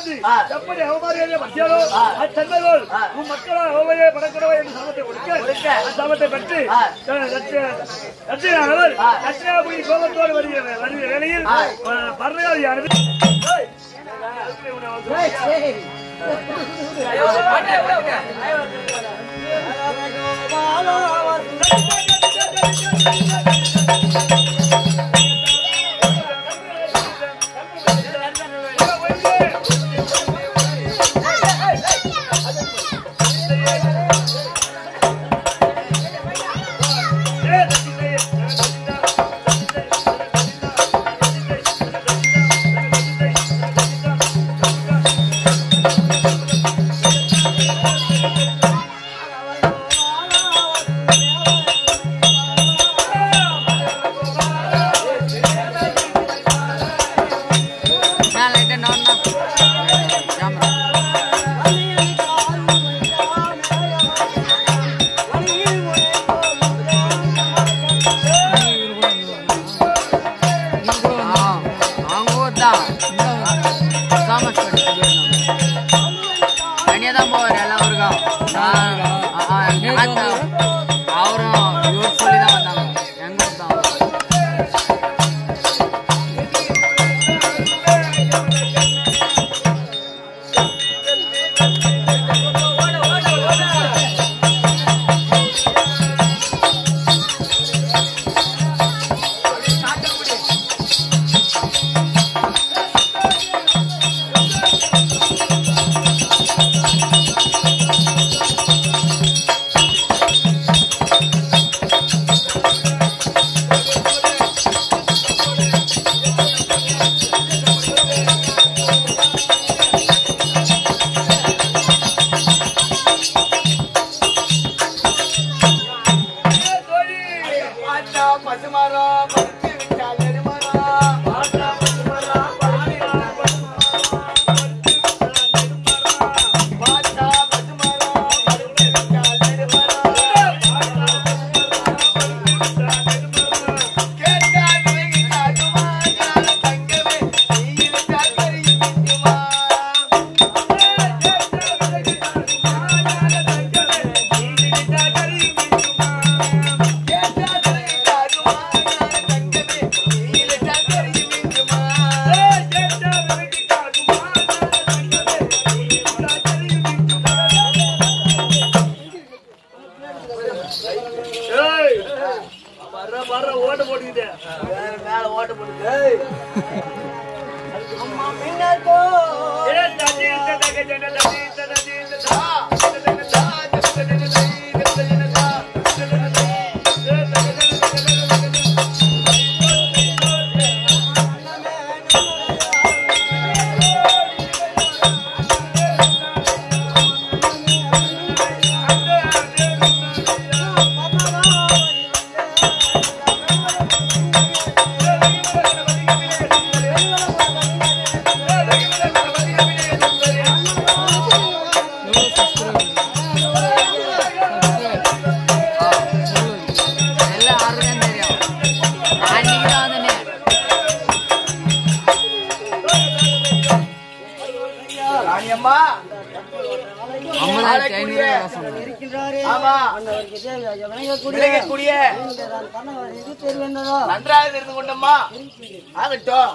வந்து எப்படி அவமாரியாக மத்தியாலோ அச்சென்னதோல் உன் மக்களா அவமையே படக்கிறவா என்று சமத்தை கொடுக்க அந்த சமத்தை பெற்று ரச்சனையானவர் ரச்சனையாபுரி கோபத்தோடு வருகிற வருகிற வேளையில் பரணையாளியானது அவங்க ஊர் தான் தாமஸ் தனியாக தான் போவார் எல்லா ஊருக்கும் அவரும் இவர் சொல்லி தான் வந்தாங்க எங்க ஊர் தான் அவரு. ஏய், வர்ற வர்ற ஓட்ட போட்டுக்கிட்டே ஏ தடி தடக ஜன தடி தடி எல்லாம் யாருக்கும் தெரியும் அன்னைக்கு தான் வந்தேன் ஐம்பதாயிரத்தி ஐநூறு ரூபா சொன்னாங்க விலகக்கூடிய நன்றாக தெரிந்து கொண்டம்மா ஆகட்டும்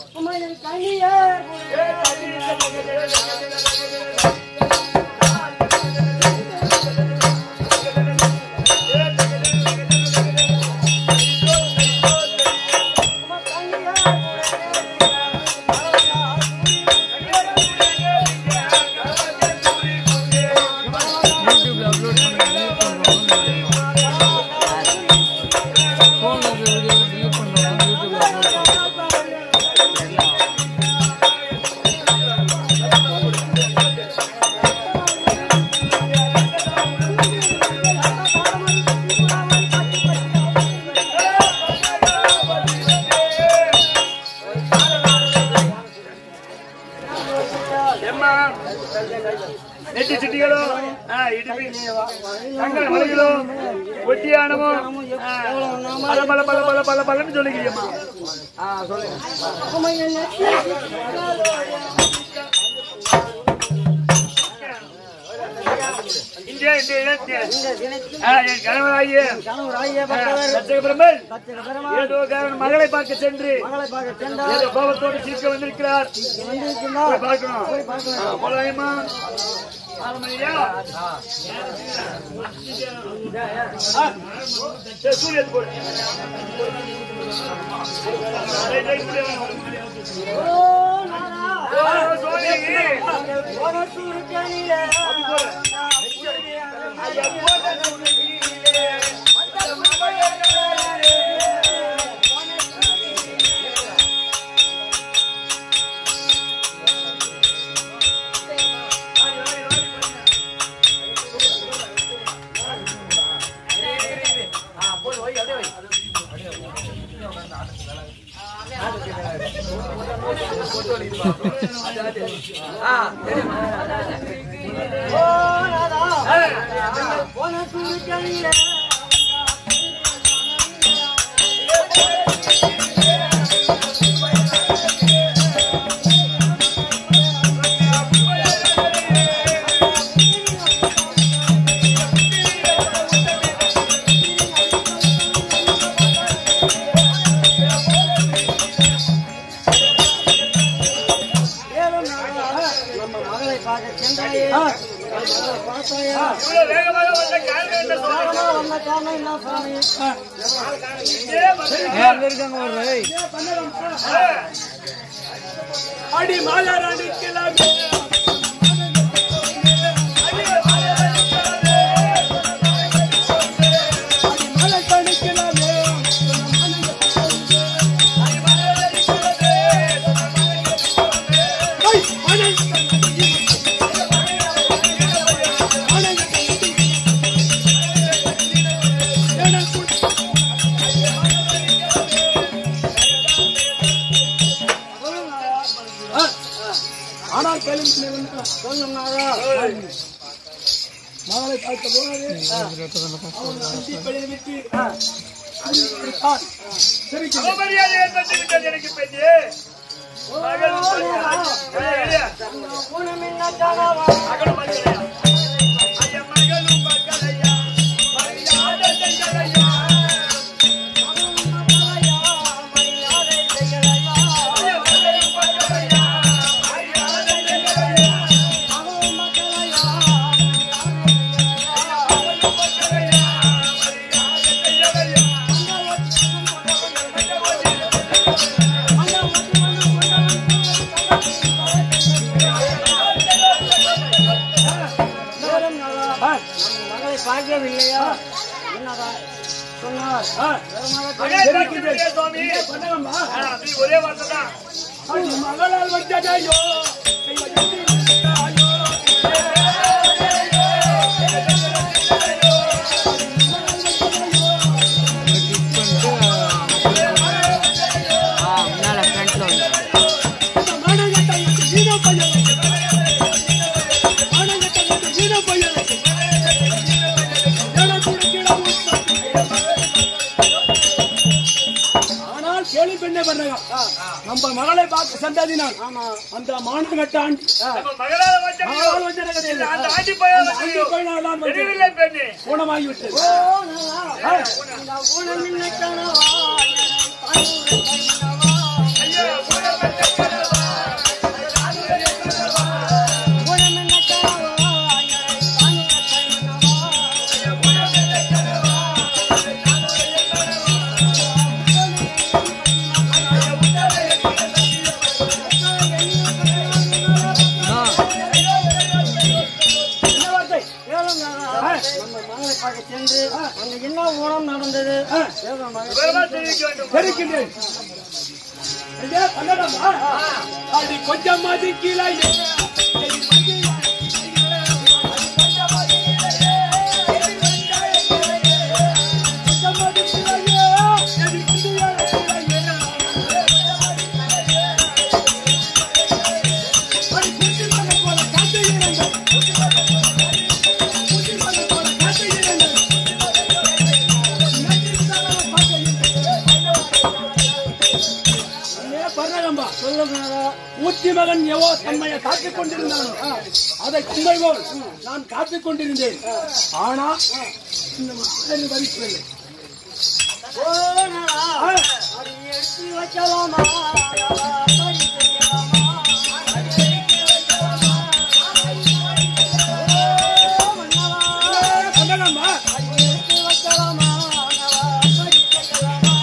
யூடியூப்ல அப்லோட் பண்ணி ஃபோனில் வீடியோ டிலீட் பண்ணுறவங்க யூடியூப்ல அப்லோட் பண்ணுறாங்க எம்மா நெட்டி சிட்டிகளும் ஆ, இடுப்பி தங்க மலைகளும் ஒட்டியானமும் ஆ, பல பல பல பல பல பலன்னு சொல்லிக்கிறியம்மா ஆ சொல்லுங்க இங்கே இந்த இடத்தில் இந்த தினத்தில் ஆ, என் கணவராகிய கணவராகிய பட்டவர் சத்தியபிரமன் கத்திர பெருமாள் ஏதோ காரணம் மகளை பார்க்க சென்று மகளை பார்க்க சென்றார் ஏதோ கோபத்தோடு சீர்க்க வந்திருக்கிறார் வந்திருக்கின்றார் போய் பார்க்கணும் போய் பார்க்கணும் ஆ, போலாமா ஆரம்பியா? ஆ, சரி, சூரியன் போடு. ரைட், ரைட், இப்படியே வா. ஓ நானா ஓ, சோனி. ஒரு சுருக்கனிலே ஐயா, போட்ட சூரியனிலே. ஓ நானா ஒரு சுருக்கனிலே ஏதும் நானா நம்ம மகளை பார்க்க சென்றாயே மகளை பார்த்தாயா இவ்வளவு வேகமாக வந்த காரணம் என்ன சொல்லுங்க? காரணமா வந்த காரணம் என்ன சாமி இதே மாதிரி அங்க இருக்காங்க ஒரு அடி மாலாராணி கிளம்பி ஆனால் கேள்வி சொல்லும் நாதா மகளை பார்க்க போனது அவமரியாதை ஏற்பட்டு விட்டது எனக்கு பெண்ணே மகள் இல்லையா? ஊனம் என்ன கனவா மகளும் மகளையா? ஐயா, மகளும் மகளையா? மரியாதை செய்யலையா? ஐயா, மகளும் மகளையா? மரியாதை செய்யலையா? மகளும் மகளையா? மரியாதை செய்யலையா? நேரம் நாளா நம்ம மகளை பார்க்கவில்லையா என்னதான் சொன்னார் மகன் பார்க்கிறீர்களே சுவாமி? ஆ, நீ ஒரே வார்த்தை தான் மகளால் வந்ததையோ ஆ முன்னால ஃப்ரண்ட்ல வந்து ஆனால் கேள்வி பெண்ணே பண்ணங்க நம்ம மகளை பார்க்க சந்ததினால் அந்த மாநகட்டான் நம்ம மகளால வந்ததையோ? மகளால் வந்தது இல்ல, அந்த ஆண்டி பையன் வந்ததையோ? பையனால் தான் வந்து தெரியவில்லை பெண்ணே ஊனமாகிவிட்டது ஐயா உலகத்தை கனவா? சென்று அங்க என்ன ஊனம் நடந்தது வேதம் மகன் விவரமா தெரிவிக்க வேண்டும் தெரிவிக்கின்றேன் ஐயா, கன்னடமா? அது கொஞ்சம் மதிக்கல பர்ணகம்பா சொல்லுங்க ஊத்தி மகன் எவோ தம்மையை காத்துக் கொண்டிருந்தானோ அதை கும்பை போல் நான் காத்துக் கொண்டிருந்தேன் ஆனா இந்த மகன் வரிக்கவில்லை ஓ நானா, அது எடுத்து வைக்கலாமா பறி செய்யலாமா அது எடுத்து வைக்கலாமா ஓ மன்னவா, கண்டனம்மா அது எடுத்து வைக்கலாமா மன்னவா, பறி செய்யலாமா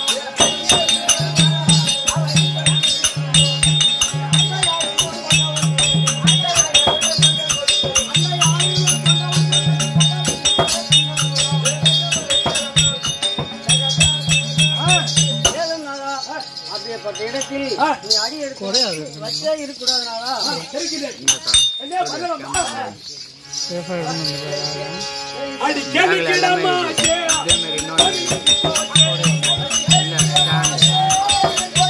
ஏதும் நாதா, அப்படியேப்பட்ட இடத்தில் ஆ. நீ அடி எடுத்து வச்சே இருக்கக்கூடாது நாதா. இருக்கிறேன் என்ன பண்ணலாமா அடி கேள்விக்கிடமா இதே மாதிரி இன்னொரு இல்ல ஸ்டாண்ட்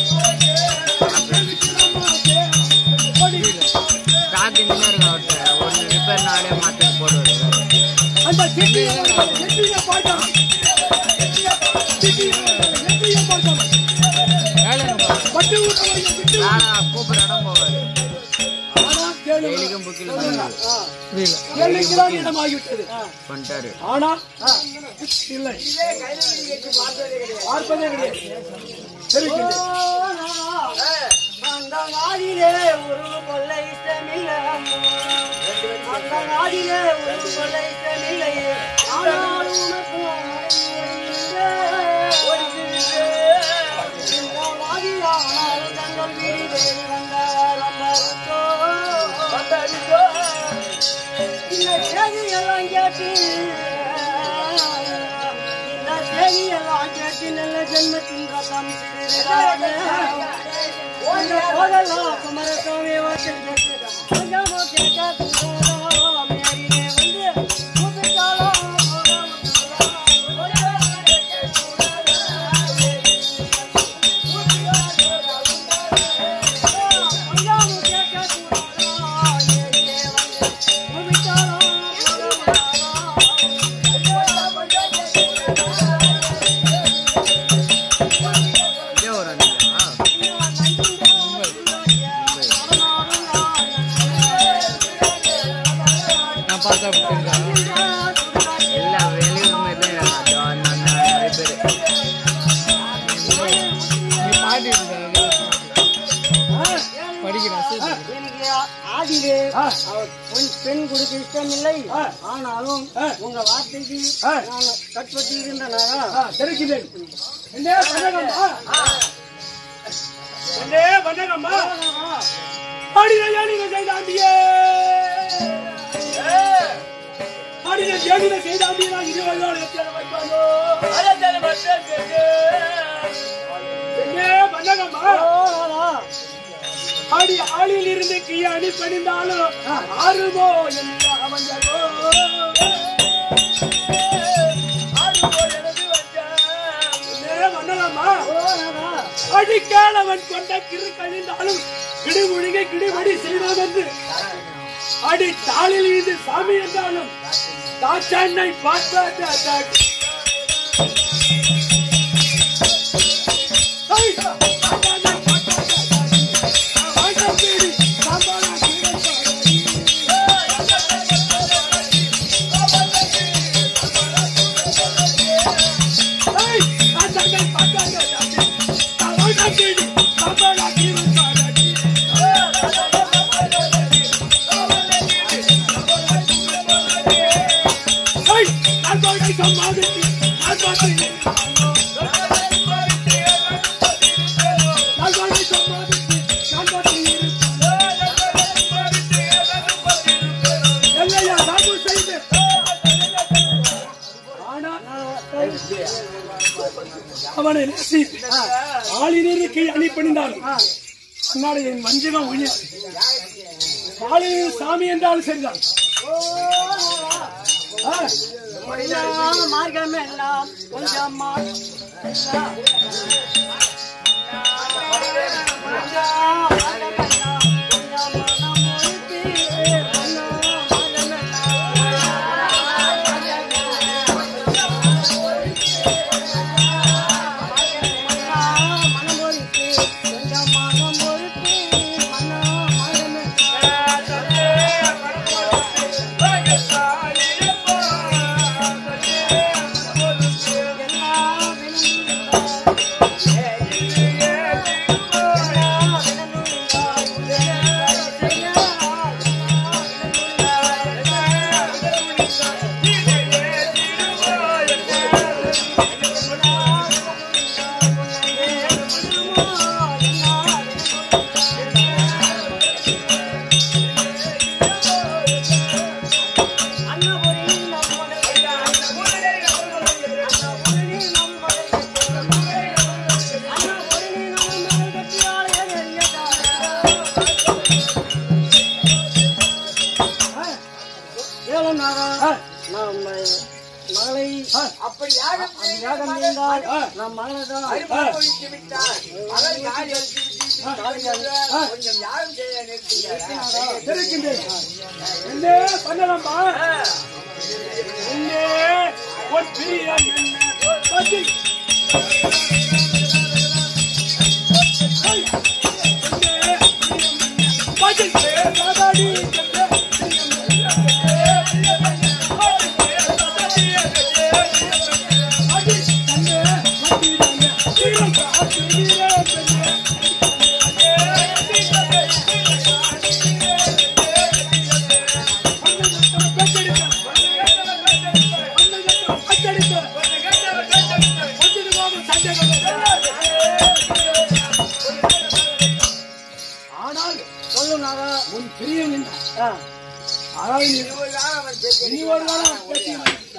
ஸ்டாக் இன்னும் இருக்கு அவர்கிட்ட ஒன்று ரிப்பேர் நாளே மாற்றி போடுவாரு அந்த செட்டியை செட்டியை பார்த்தோம் செட்டியை பார்த்தோம் பட்டு ஊட்டவர்கள் விட்டு வேலை கூப்பிட்ற இடம் போவார் ஆனா கேளு டெய்லிக்கும் புக்கில் பண்ணி கேள்விக்குதான் இடமாகிவிட்டது பண்ணிட்டாரு ஆனா இல்லை பார்ப்பதே கிடையாது தெரிவிக்கின்றேன் ஓ நாதா, அந்த நாளிலே ஒரு கொள்ளை இஷ்டமில்லை அந்த நாளிலே ஒரு கொள்ளை இஷ்டமில்லை ஆனால் உனக்கு இந்த மாதிரியானால் தங்கள் வீடு தேடி வந்தார் வந்தாருக்கோ இந்த செய்தியெல்லாம் கேட்டு இந்த செய்தியெல்லாம் கேட்டு நல்ல ஜென்மத்தின் ரத்தம் சிறிதாக இந்த போதெல்லாம் குமரசாமி வாசல் கொஞ்சமோ கேட்க மேரிலே வந்து கூப்பிட்டாலோ இதே ஒரு அணியா நான் பார்த்தா இல்ல வெளியூர் மாதிரி தான் அது அந்த அந்த நிறைய பேர் நீ பாட்டு படிக்கிறேன் எனக்கு ஆதிலே அவர் பெண் பெண் கொடுக்க இஷ்டமில்லை ஆனாலும் உங்க வார்த்தைக்கு நான் கட்பட்டு இருந்தனாரா தெரிவிக்கின்றேன் என்ன பண்ணகம்மா என்ன பண்ணகம்மா அடித ஏனித செய்தாண்டியே அடித ஏனித செய்தாண்டியே நான் இருவரோடு எத்தனை வைப்பானோ என்ன பண்ணகம்மா அடி ஆளில் இருந்து கீழே அடிப்பணிந்தாலும் ஆறுமோ என்று அவஞ்சோ பண்ணலாமா அடிக்காலவன் கொண்ட கிரு கழிந்தாலும் கிடுமுழுகை கிடுமடி செய்தோம் என்று அடி தாளில் இது சாமி என்றாலும் தாச்சாண்ணை பார்த்தாட்ட அவனை நேசி ஆளினிருந்து கீழ் அணிப்பணிந்தான் அன்னாடு என் வஞ்சகம் உயிர் ஆளினில் சாமி என்றாலும் சரிதான் ஆ, மார்க்கம் எல்லாம் கொஞ்சம் மனம் நாதா நாம் மகளை அப்படி யாகம் அப்படி யாகம் செய்தால் நம் மகளை தான் அனுபவித்து விட்டார் அவர் காலி அழித்து விட்டு கொஞ்சம் யாகம் செய்ய நிறுத்துகிறார் இருக்கின்றேன் என்ன பண்ணலாமா என்ன ஒரு பிரியம் என்ன பத்தி ஆனால் சொல்லும் நாதா உன் பிரியம் என்ன ஆ, அதாவது நீ நீ ஒரு நாள் பேச்சு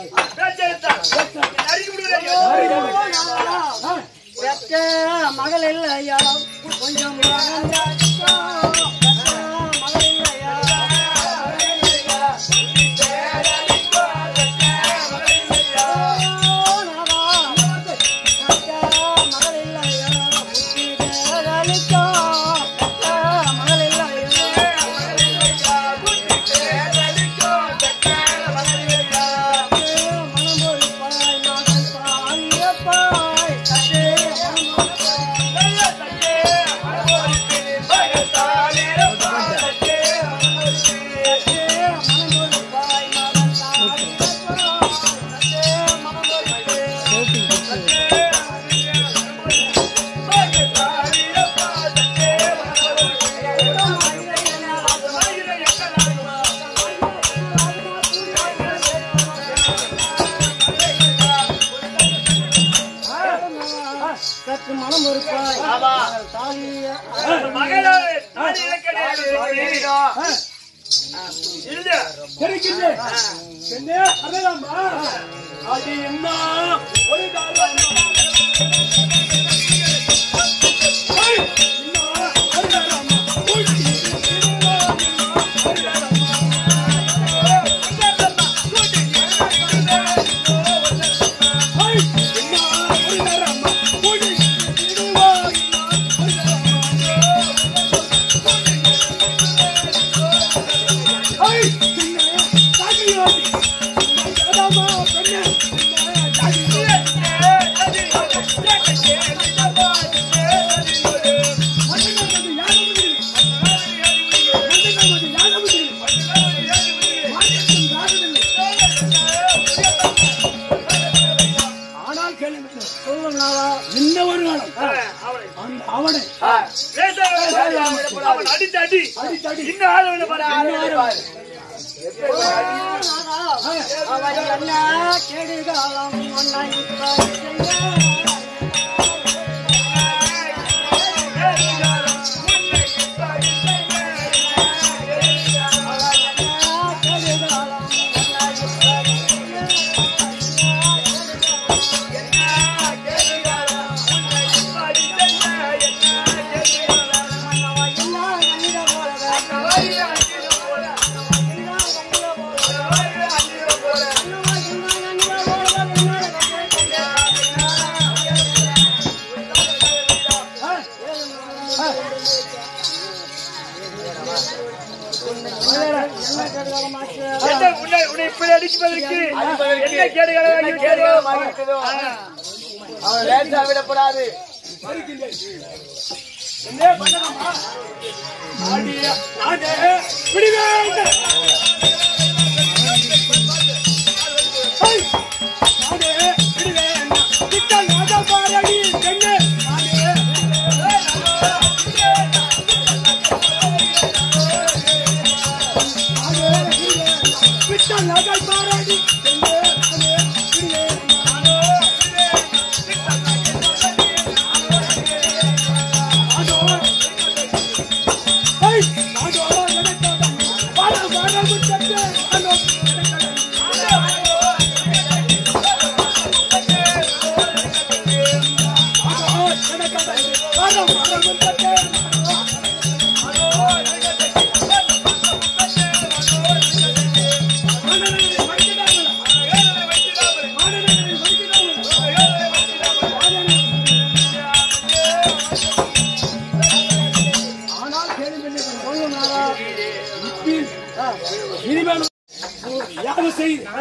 ஆ, பெற்ற மகள் இல்லையா கொஞ்சம் மகன்தாக்கா. பெற்ற மகள் இல்லையா ஓ, நாதா. பெற்ற மகள் இல்லையா புத்தி தேரலிக்கா. பெற்ற மகள் இல்லையா மனமொழிப்பாய் மகன் பாலியப்பாய் கட்டே மனமொழிப்பாய் மகன் பாலியப்பாய் கட்டே மனமொழிப்பாய் சற்று மனம் இருப்பாய் தாலிய கிடைக்கின்றேன் என்ன பண்ணலாமா அது என்ன ஒரு காலம் ஆனால் கேளுங்கள் சொல்லும் நாளா இந்த ஒரு காலம் அந்த அவனை அடித்து அடி அடித்தடி இன்னும் ஆள விட பாரு அவர் என்ன கெடுகாலம் ஒன்றை செய்ய என்ன உன்னை உன்னை இப்படி அடிப்பதற்கு என்ன கேடுகளை கேடுகளமாக இருக்குதோ அவன் லேசா விடப்படாது என்ன பண்ணலாமா ஆடிய ஆடே விடுவேன் ஆடே விடுவேன் திட்டம் நாத பாரடி சென்னு ஆடே விட்டம் நாத பாரடி சென்னு ஆடே விடுவேன் ஆடோ ஏய் ஆடோ எனக்கு வர வர முட்டே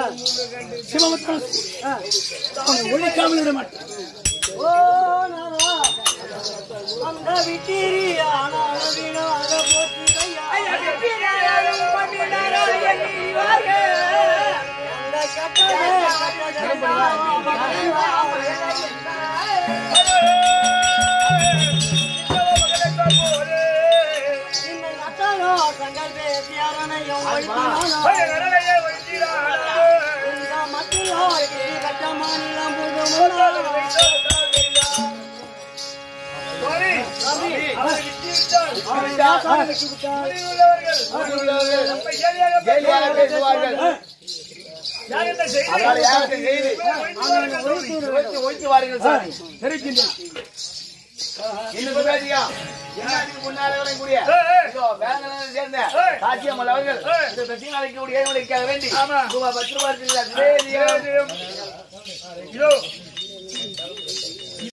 சிவமத்தான் அவனை ஒழிக்காமல் விட மாட்டேன் ஓ நாதா அந்த விட்டிரி ஆனால் வீணாக போற்றிதையா அந்த கட்டளை இந்த நட்டாலோ தங்கள் பேசியாரனையும் ஒழித்தானோ இந்த மத்திலோ கட்ட மாநிலம் புதுமுன்னா கேலியாக பேசுவார்கள் அதனால யாருக்கு செய்தி ஒழித்து ஒழித்துவார்கள் சாமி இன்னும் சொல்றாதியா எல்லாத்துக்கும் முன்னாலே வரக்கூடிய இதோ வேங்கடம் சேர்ந்த காட்சியம்மல் அவர்கள் இந்த பிரச்சனை அழைக்கக்கூடிய ஏழுமலைக்காக வேண்டி ரூபாய் பத்து ரூபாய் இருக்கிறார் இதோ